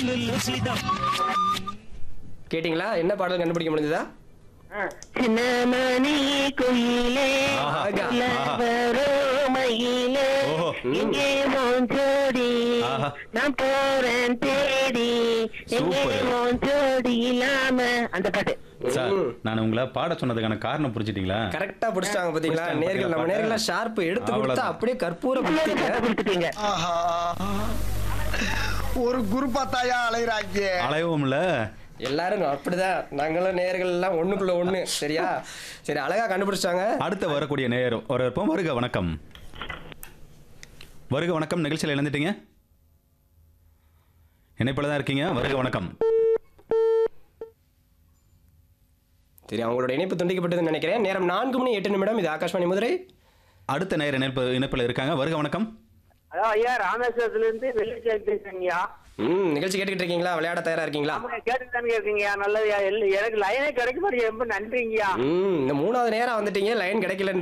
கேட்டிங்களா என்ன பாடல் கண்டுபிடிக்க முடிஞ்சதா சின்னமணி குயிலே ஆஹா. புலவரோ மயிலே ஓஹோ. இங்கே உன் ஜோடி ஆஹா. நான் போறேன் தேடி எங்கே சூப்பர். உன் ஜோடி இல்லாம அந்த பாட்டு சார் ம். நான் உங்களை பாட சொன்னதுக்கான காரணம் புரிஞ்சிட்டீங்களா கரெக்டா பிடிச்சிட்டாங்க பாத்தீங்களா பிடிச்சிட்டாங்க நேர்கள் நம்ம பாத்தீங்களா? நேர்களா ஷார்ப் எடுத்து கொடுத்தா அவ்வளவுதான். அப்படியே கற்பூர பாட்டு புத்திங்க கொடுத்துட்டீங்க ஆஹா ஒரு குருப்பா தாயா அலைகிறாங்க அலைவோம்ல எல்லாரும் அப்படிதான் நாங்களும் நேர்கள் எல்லாம் ஒண்ணுக்குள்ள ஒண்ணு சரியா சரி அழகா கண்டுபிடிச்சாங்க அடுத்த வரக்கூடிய நேரம் ஒரு இருப்போம் வருக வணக்கம் வருக வணக்கம் நிகழ்ச்சியில் இழந்துட்டீங்க இணைப்பில் தான் இருக்கீங்க வருக வணக்கம் சரி அவங்களோட இணைப்பு துண்டிக்கப்பட்டதுன்னு நினைக்கிறேன் நேரம் நான்கு மணி எட்டு நிமிடம் இது ஆகாஷ்வாணி மதுரை அடுத்த நேர இணைப்பு இணைப்பில் இருக்காங்க வருக வணக்கம் ஹலோ ஐயா ராமேஸ்வரத்துல இருந்து வெள்ளிக்கிழமை பேசுறீங்கய்யா ம் நிகழ்ச்சி கேட்டுக்கிட்டு இருக்கீங்களா விளையாட தயாரா இருக்கீங்களா ஆமாங்க கேட்டுட்டு தானே இருக்கீங்கய்யா நல்லதுயா எல்ல- எனக்கு லைனே கிடைக்க மாட்டேங்குது ரொம்ப நன்றிங்கய்யா ம் இந்த மூணாவது நேரம் வந்துட்டீங்க லைன் கிடைக்கல